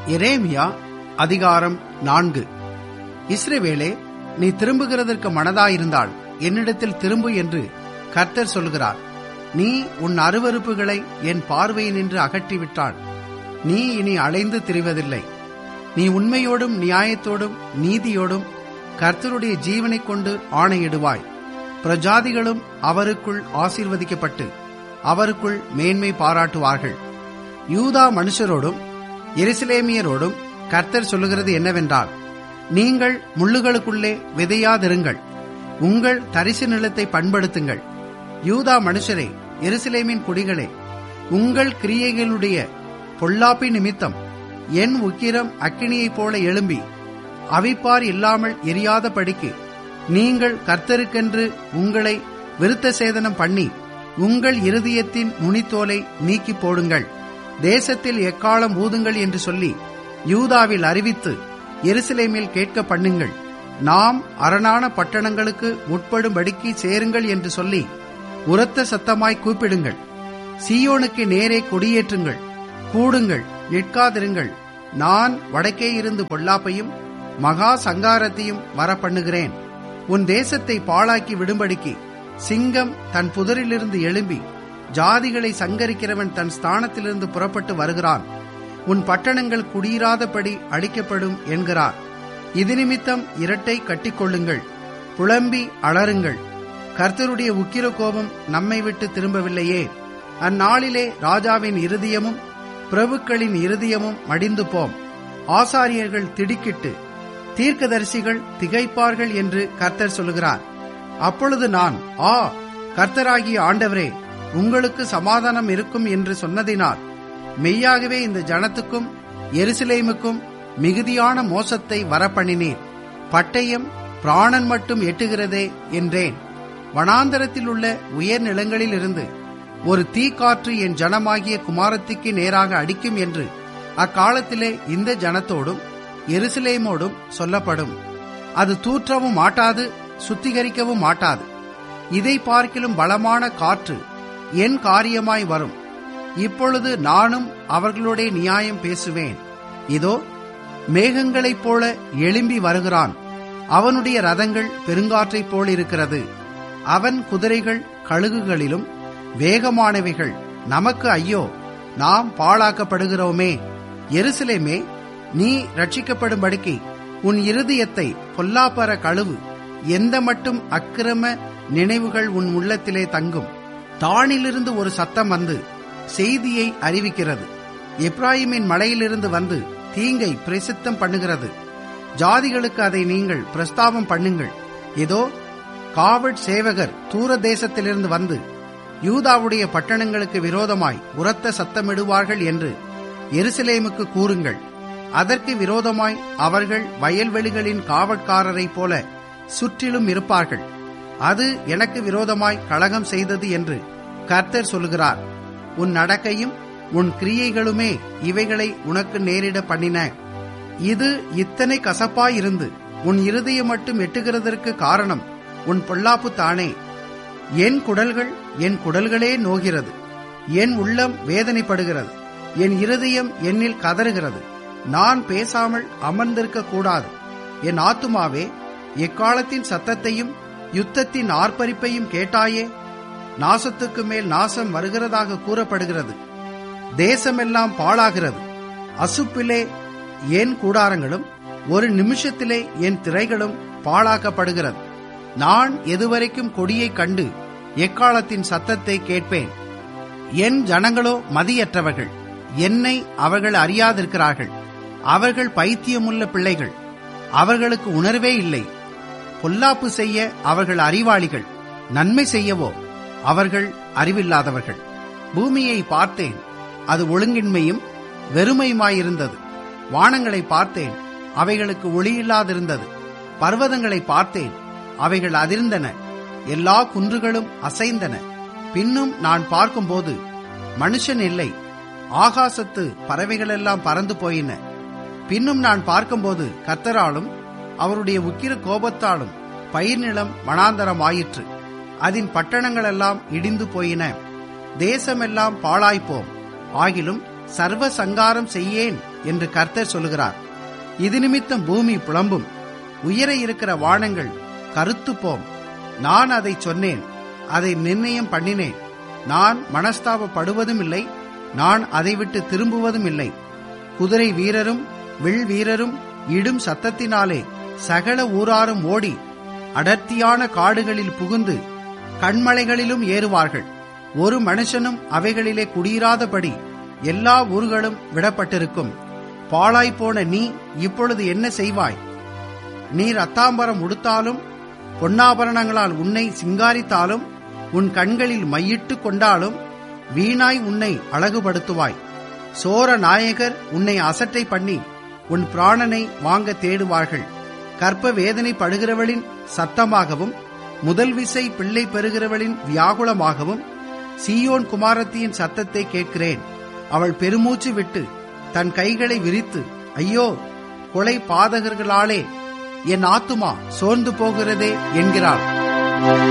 எரேமியா அதிகாரம் நான்கு இஸ்ரவேலே நீ திரும்புகிறதற்கு மனதாயிருந்தால் என்னிடத்தில் திரும்பு என்று கர்த்தர் சொல்கிறார் நீ உன் அருவருப்புகளை என் பார்வையினின்று அகற்றிவிட்டாள் நீ இனி அலைந்து திரிவதில்லை நீ உண்மையோடும் நியாயத்தோடும் நீதியோடும் கர்த்தருடைய ஜீவனைக் கொண்டு ஆணையிடுவாய் பிரஜாதிகளும் அவருக்குள் ஆசீர்வதிக்கப்பட்டு அவருக்குள் மேன்மை பாராட்டுவார்கள் யூதா மனுஷரோடும் எருசலேமியரோடும் கர்த்தர் சொல்லுகிறது என்னவென்றால் நீங்கள் முள்ளுகளுக்குள்ளே விதையாதிருங்கள் உங்கள் தரிசு நிலத்தை பண்படுத்துங்கள் யூதா மனுஷரே எருசலேமின் குடிகளே உங்கள் கிரியைகளுடைய பொல்லாப்பி நிமித்தம் என் உக்கிரம் அக்கினியைப் போல எழும்பி அவிப்பார் இல்லாமல் எரியாதபடிக்கு நீங்கள் கர்த்தருக்கென்று உங்களை விருத்த சேதனம் பண்ணி உங்கள் இருதயத்தின் நுனித்தோலை நீக்கி போடுங்கள் தேசத்தில் எக்காலம் ஊதுங்கள் என்று சொல்லி யூதாவில் அறிவித்து எருசலேமில் கேட்க பண்ணுங்கள் நாம் அரணான பட்டணங்களுக்கு உட்படும்படிக்கு சேருங்கள் என்று சொல்லி உரத்த சத்தமாய் கூப்பிடுங்கள் சீயோனுக்கு நேரே கொடியேற்றுங்கள் கூடுங்கள் நிற்காதிருங்கள் நான் வடக்கே இருந்து பொல்லாப்பையும் மகா சங்காரத்தையும் வரப்பண்ணுகிறேன் உன் தேசத்தை பாழாக்கி விடும்படிக்கு சிங்கம் தன் புதரிலிருந்து எழும்பி ஜாதிகளை சங்கரிக்கிறவன் தன் ஸ்தானத்திலிருந்து புறப்பட்டு வருகிறான் உன் பட்டணங்கள் குடியிராதபடி அழிக்கப்படும் என்கிறார் இது நிமித்தம் இரட்டை கட்டிக்கொள்ளுங்கள் புலம்பி அலறுங்கள் கர்த்தருடைய உக்கிர கோபம் நம்மை விட்டு திரும்பவில்லையே அந்நாளிலே ராஜாவின் இருதயமும் பிரபுக்களின் இருதயமும் மடிந்து போம் ஆசாரியர்கள் திடுக்கிட்டு தீர்க்கதரிசிகள் திகைப்பார்கள் என்று கர்த்தர் சொல்லுகிறார் அப்பொழுது நான் ஆ கர்த்தராகிய ஆண்டவரே உங்களுக்கு சமாதானம் இருக்கும் என்று சொன்னதினால் மெய்யாகவே இந்த ஜனத்துக்கும் எருசலேமுக்கும் மிகுதியான மோசத்தை வரப்பண்ணினீர் பட்டயம் பிராணன் மட்டும் எட்டுகிறதே என்றேன் வனாந்தரத்தில் உள்ள உயர் நிலங்களில் இருந்து ஒரு தீக்காற்று என் ஜனமாகிய குமாரத்திக்கு நேராக அடிக்கும் என்று அக்காலத்திலே இந்த ஜனத்தோடும் எருசலேமோடும் சொல்லப்படும் அது தூற்றவும் மாட்டாது சுத்திகரிக்கவும் மாட்டாது இதை பார்க்கிலும் பலமான காற்று என் காரியமாய் வரும் இப்பொழுது நானும் அவர்களுடைய நியாயம் பேசுவேன் இதோ மேகங்களைப் போல எழும்பி வருகிறான் அவனுடைய ரதங்கள் பெருங்காற்றைப் போல் இருக்கிறது அவன் குதிரைகள் கழுகுகளிலும் வேகமானவைகள் நமக்கு ஐயோ நாம் பாழாக்கப்படுகிறோமே எருசலேமே நீ ரட்சிக்கப்படும்படிக்கு உன் இருதயத்தை பொல்லாப்பர கழுவு எந்த மட்டும் அக்கிரம நினைவுகள் உன் உள்ளத்திலே தங்கும் தானிலிருந்து ஒரு சத்தம் வந்து செய்தியை அறிவிக்கிறது எப்ராஹிமின் மலையிலிருந்து வந்து தீங்கை பிரசித்தம் பண்ணுகிறது ஜாதிகளுக்கு அதை நீங்கள் பிரஸ்தாபம் பண்ணுங்கள் ஏதோ காவட் சேவகர் தூர தேசத்திலிருந்து வந்து யூதாவுடைய பட்டணங்களுக்கு விரோதமாய் உரத்த சத்தமிடுவார்கள் என்று எருசலேமுக்கு கூறுங்கள் அதற்கு விரோதமாய் அவர்கள் வயல்வெளிகளின் காவற்காரரைப் போல சுற்றிலும் இருப்பார்கள் அது எனக்கு விரோதமாய் கழகம் செய்தது என்று கர்த்தர் சொல்லுகிறார் உன் நடக்கையும் உன் கிரியைகளுமே இவைகளை உனக்கு நேரிட பண்ணின இது இத்தனை கசப்பாயிருந்து உன் இருதயம் மட்டும் எட்டுகிறதற்கு காரணம் உன் பொல்லாப்பு தானே என் குடல்கள் என் குடல்களே நோகிறது என் உள்ளம் வேதனைப்படுகிறது என் இருதயம் என்னில் கதறுகிறது நான் பேசாமல் அமர்ந்திருக்க கூடாது என் ஆத்துமாவே எக்காலத்தின் சத்தத்தையும் யுத்தத்தின் ஆர்ப்பரிப்பையும் கேட்டாயே நாசத்துக்கு மேல் நாசம் வருகிறதாக கூறப்படுகிறது தேசமெல்லாம் பாழாகிறது அசுப்பிலே என் கூடாரங்களும் ஒரு நிமிஷத்திலே என் திரைகளும் பாழாக்கப்படுகிறது நான் எதுவரைக்கும் கொடியை கண்டு எக்காலத்தின் சத்தத்தை கேட்பேன் என் ஜனங்களோ மதியற்றவர்கள் என்னை அவர்கள் அறியாதிருக்கிறார்கள் அவர்கள் பைத்தியமுள்ள பிள்ளைகள் அவர்களுக்கு உணர்வே இல்லை பொல்லாப்பு செய்ய அவர்கள் அறிவாளிகள் நன்மை செய்யவோ அவர்கள் அறிவில்லாதவர்கள் பூமியை பார்த்தேன் அது ஒழுங்கின்மையும் வெறுமையுமாயிருந்தது வானங்களை பார்த்தேன் அவைகளுக்கு ஒளியில்லாதிருந்தது பர்வதங்களை பார்த்தேன் அவைகள் அதிர்ந்தன எல்லா குன்றுகளும் அசைந்தன பின்னும் நான் பார்க்கும்போது மனுஷன் இல்லை ஆகாசத்து பறவைகளெல்லாம் பறந்து போயின பின்னும் நான் பார்க்கும்போது கத்தராலும் அவருடைய உக்கிர கோபத்தாலும் பயிர் நிலம் வனாந்தரமாயிற்று அதன் பட்டணங்களெல்லாம் இடிந்து போயின தேசமெல்லாம் பாழாய்ப்போம் ஆகிலும் சர்வ சங்காரம் செய்யேன் என்று கர்த்தர் சொல்லுகிறார் இது நிமித்தம் பூமி புலம்பும் உயர இருக்கிற வானங்கள் கருத்துப்போம் நான் அதை சொன்னேன் அதை நிர்ணயம் பண்ணினேன் நான் மனஸ்தாபப்படுவதும் இல்லை நான் அதை விட்டு திரும்புவதும் இல்லை குதிரை வீரரும் வில் வீரரும் இடும் சத்தத்தினாலே சகல ஊராரும் ஓடி அடர்த்தியான காடுகளில் புகுந்து கண்மலைகளிலும் ஏறுவார்கள் ஒரு மனுஷனும் அவைகளிலே குடியிராதபடி எல்லா ஊர்களும் விடப்பட்டிருக்கும் பாழாய்ப்போன நீ இப்பொழுது என்ன செய்வாய் நீ ரத்தாம்பரம் உடுத்தாலும் பொன்னாபரணங்களால் உன்னை சிங்காரித்தாலும் உன் கண்களில் மையிட்டு கொண்டாலும் வீணாய் உன்னை அழகுபடுத்துவாய் சோர நாயகர் உன்னை அசட்டை பண்ணி உன் பிராணனை வாங்க தேடுவார்கள் கற்ப வேதனை படுகிறவளின் சத்தமாகவும் முதல் விசை பிள்ளை பெறுகிறவளின் வியாகுலமாகவும் சீயோன் குமாரத்தியின் சத்தத்தை கேட்கிறேன் அவள் பெருமூச்சு விட்டு தன் கைகளை விரித்து ஐயோ கொலை பாதகர்களாலே என் ஆத்துமா சோர்ந்து போகிறதே என்கிறாள்